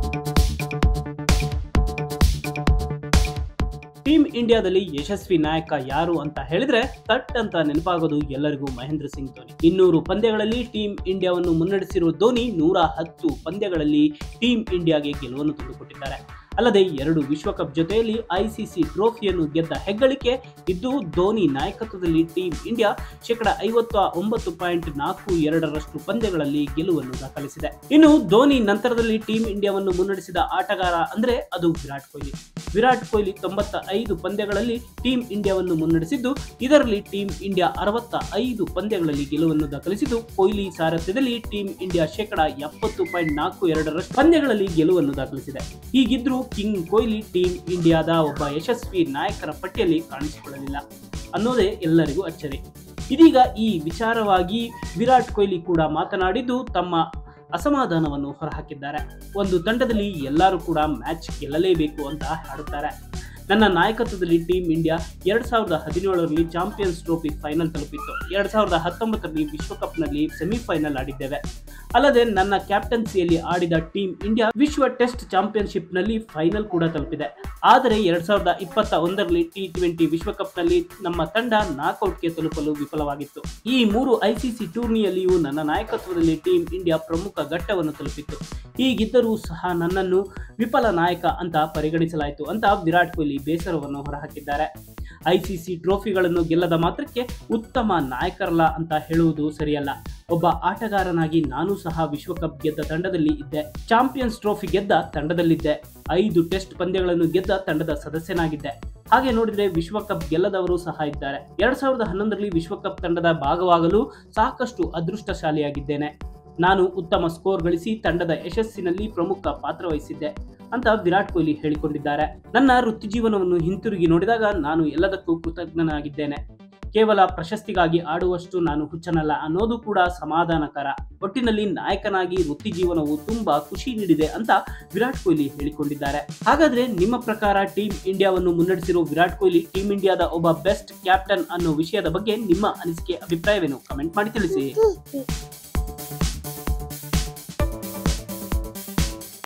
team ಇಂಡಿಯಾದಲ್ಲಿ ಯಶಸ್ವಿ ನಾಯಕ ಯಾರು ಅಂತ ಹೇಳಿದ್ರೆ ತಟ್ ಅಂತ ನೆನಪಾಗೋದು ಎಲ್ಲರಿಗೂ ಮಹೇಂದ್ರ ಸಿಂಗ್ ಧೋನಿ ಇನ್ನೂರು ಪಂದ್ಯಗಳಲ್ಲಿ ಟೀಮ್ ಇಂಡಿಯಾವನ್ನು ಮುನ್ನಡೆಸಿರುವ ಧೋನಿ ನೂರ ಹತ್ತು ಪಂದ್ಯಗಳಲ್ಲಿ ಟೀಮ್ ಇಂಡಿಯಾಗೆ ಗೆಲುವನ್ನು ತಂದುಕೊಟ್ಟಿದ್ದಾರೆ ಅಲ್ಲದೆ ಎರಡು ವಿಶ್ವಕಪ್ ಜೊತೆಯಲ್ಲಿ ಐಸಿಸಿ ಟ್ರೋಫಿಯನ್ನು ಗೆದ್ದ ಹೆಗ್ಗಳಿಕೆ ಇದ್ದು ಧೋನಿ ನಾಯಕತ್ವದಲ್ಲಿ ಟೀಮ್ ಇಂಡಿಯಾ ಶೇಕಡ ಐವತ್ತ ಒಂಬತ್ತು ಪಾಯಿಂಟ್ ನಾಲ್ಕು ಎರಡರಷ್ಟು ಪಂದ್ಯಗಳಲ್ಲಿ ಗೆಲುವನ್ನು ದಾಖಲಿಸಿದೆ ಇನ್ನು ಧೋನಿ ನಂತರದಲ್ಲಿ ಟೀಮ್ ಇಂಡಿಯಾವನ್ನು ಮುನ್ನಡೆಸಿದ ಆಟಗಾರ ಅಂದ್ರೆ ಅದು ವಿರಾಟ್ ಕೊಹ್ಲಿ ವಿರಾಟ್ ಕೊಹ್ಲಿ ತೊಂಬತ್ತ ಐದು ಪಂದ್ಯಗಳಲ್ಲಿ ಟೀಮ್ ಇಂಡಿಯಾವನ್ನು ಮುನ್ನಡೆಸಿದ್ದು ಇದರಲ್ಲಿ ಟೀಮ್ ಇಂಡಿಯಾ ಅರವತ್ತ ಐದು ಪಂದ್ಯಗಳಲ್ಲಿ ಗೆಲುವನ್ನು ದಾಖಲಿಸಿದ್ದು ಕೊಹ್ಲಿ ಸಾರಥ್ಯದಲ್ಲಿ ಟೀಮ್ ಇಂಡಿಯಾ ಶೇಕಡ ಎಪ್ಪತ್ತು ಪಾಯಿಂಟ್ ನಾಲ್ಕು ಎರಡರಷ್ಟು ಪಂದ್ಯಗಳಲ್ಲಿ ಗೆಲುವನ್ನು ದಾಖಲಿಸಿದೆ ಹೀಗಿದ್ರೂ ಕಿಂಗ್ ಕೊಹ್ಲಿ ಟೀಮ್ ಇಂಡಿಯಾದ ಒಬ್ಬ ಯಶಸ್ವಿ ನಾಯಕರ ಪಟ್ಟಿಯಲ್ಲಿ ಕಾಣಿಸಿಕೊಳ್ಳಲಿಲ್ಲ ಅನ್ನೋದೇ ಎಲ್ಲರಿಗೂ ಅಚ್ಚರಿ ಇದೀಗ ಈ ವಿಚಾರವಾಗಿ ವಿರಾಟ್ ಕೊಹ್ಲಿ ಕೂಡ ಮಾತನಾಡಿದ್ದು ತಮ್ಮ ಅಸಮಾಧಾನವನ್ನು ಹೊರಹಾಕಿದ್ದಾರೆ ಒಂದು ತಂಡದಲ್ಲಿ ಎಲ್ಲರೂ ಕೂಡ ಮ್ಯಾಚ್ ಗೆಲ್ಲಲೇಬೇಕು ಅಂತ ಹಾಡುತ್ತಾರೆ ನನ್ನ ನಾಯಕತ್ವದಲ್ಲಿ ಟೀಮ್ ಇಂಡಿಯಾ ಎರಡ್ ಸಾವಿರದ ಹದಿನೇಳರಲ್ಲಿ ಚಾಂಪಿಯನ್ಸ್ ಟ್ರೋಫಿ ಫೈನಲ್ ತಲುಪಿತ್ತು ಎರಡ್ ಸಾವಿರದ ಹತ್ತೊಂಬತ್ತರಲ್ಲಿ ವಿಶ್ವಕಪ್ನಲ್ಲಿ ಸೆಮಿಫೈನಲ್ ಆಡಿದ್ದೇವೆ ಅಲ್ಲದೆ ನನ್ನ ಕ್ಯಾಪ್ಟನ್ಸಿಯಲ್ಲಿ ಆಡಿದ ಟೀಮ್ ಇಂಡಿಯಾ ವಿಶ್ವ ಟೆಸ್ಟ್ ಚಾಂಪಿಯನ್ಶಿಪ್ನಲ್ಲಿ ಫೈನಲ್ ಕೂಡ ತಲುಪಿದೆ ಆದರೆ ಎರಡ್ ಸಾವಿರದ ಇಪ್ಪತ್ತ ಒಂದರಲ್ಲಿ ಟಿ ಟ್ವೆಂಟಿ ವಿಶ್ವಕಪ್ನಲ್ಲಿ ನಮ್ಮ ತಂಡ ನಾಕ್ಔಟ್ಗೆ ತಲುಪಲು ವಿಫಲವಾಗಿತ್ತು ಈ ಮೂರು ಐಸಿಸಿ ಟೂರ್ನಿಯಲ್ಲಿಯೂ ನನ್ನ ನಾಯಕತ್ವದಲ್ಲಿ ಟೀಮ್ ಇಂಡಿಯಾ ಪ್ರಮುಖ ಘಟ್ಟವನ್ನು ತಲುಪಿತ್ತು ಹೀಗಿದ್ದರೂ ಸಹ ನನ್ನನ್ನು ವಿಫಲ ನಾಯಕ ಅಂತ ಪರಿಗಣಿಸಲಾಯಿತು ಅಂತ ವಿರಾಟ್ ಕೊಹ್ಲಿ ಬೇಸರವನ್ನು ಹೊರಹಾಕಿದ್ದಾರೆ ಐಸಿಸಿ ಟ್ರೋಫಿಗಳನ್ನು ಗೆಲ್ಲದ ಮಾತ್ರಕ್ಕೆ ಉತ್ತಮ ನಾಯಕರಲ್ಲ ಅಂತ ಹೇಳುವುದು ಸರಿಯಲ್ಲ ಒಬ್ಬ ಆಟಗಾರನಾಗಿ ನಾನು ಸಹ ವಿಶ್ವಕಪ್ ಗೆದ್ದ ತಂಡದಲ್ಲಿ ಇದ್ದೆ ಚಾಂಪಿಯನ್ಸ್ ಟ್ರೋಫಿ ಗೆದ್ದ ತಂಡದಲ್ಲಿದ್ದೆ ಐದು ಟೆಸ್ಟ್ ಪಂದ್ಯಗಳನ್ನು ಗೆದ್ದ ತಂಡದ ಸದಸ್ಯನಾಗಿದ್ದೆ ಹಾಗೆ ನೋಡಿದ್ರೆ ವಿಶ್ವಕಪ್ ಗೆಲ್ಲದವರು ಸಹ ಇದ್ದಾರೆ ಎರಡ್ ಸಾವಿರದ ಹನ್ನೊಂದರಲ್ಲಿ ವಿಶ್ವಕಪ್ ತಂಡದ ಭಾಗವಾಗಲು ಸಾಕಷ್ಟು ಅದೃಷ್ಟಶಾಲಿಯಾಗಿದ್ದೇನೆ ನಾನು ಉತ್ತಮ ಸ್ಕೋರ್ ಗಳಿಸಿ ತಂಡದ ಯಶಸ್ಸಿನಲ್ಲಿ ಪ್ರಮುಖ ಪಾತ್ರ ವಹಿಸಿದ್ದೆ ಅಂತ ವಿರಾಟ್ ಕೊಹ್ಲಿ ಹೇಳಿಕೊಂಡಿದ್ದಾರೆ ನನ್ನ ವೃತ್ತಿ ಜೀವನವನ್ನು ಹಿಂತಿರುಗಿ ನೋಡಿದಾಗ ನಾನು ಎಲ್ಲದಕ್ಕೂ ಕೃತಜ್ಞನಾಗಿದ್ದೇನೆ ಕೇವಲ ಪ್ರಶಸ್ತಿಗಾಗಿ ಆಡುವಷ್ಟು ನಾನು ಹುಚ್ಚನಲ್ಲ ಅನ್ನೋದು ಕೂಡ ಸಮಾಧಾನಕರ ಒಟ್ಟಿನಲ್ಲಿ ನಾಯಕನಾಗಿ ವೃತ್ತಿ ಜೀವನವು ತುಂಬಾ ಖುಷಿ ನೀಡಿದೆ ಅಂತ ವಿರಾಟ್ ಕೊಹ್ಲಿ ಹೇಳಿಕೊಂಡಿದ್ದಾರೆ ಹಾಗಾದ್ರೆ ನಿಮ್ಮ ಪ್ರಕಾರ ಟೀಮ್ ಇಂಡಿಯಾವನ್ನು ಮುನ್ನಡೆಸಿರುವ ವಿರಾಟ್ ಕೊಹ್ಲಿ ಟೀಮ್ ಇಂಡಿಯಾದ ಒಬ್ಬ ಬೆಸ್ಟ್ ಕ್ಯಾಪ್ಟನ್ ಅನ್ನೋ ವಿಷಯದ ಬಗ್ಗೆ ನಿಮ್ಮ ಅನಿಸಿಕೆ ಅಭಿಪ್ರಾಯವೇನು ಕಮೆಂಟ್ ಮಾಡಿ ತಿಳಿಸಿ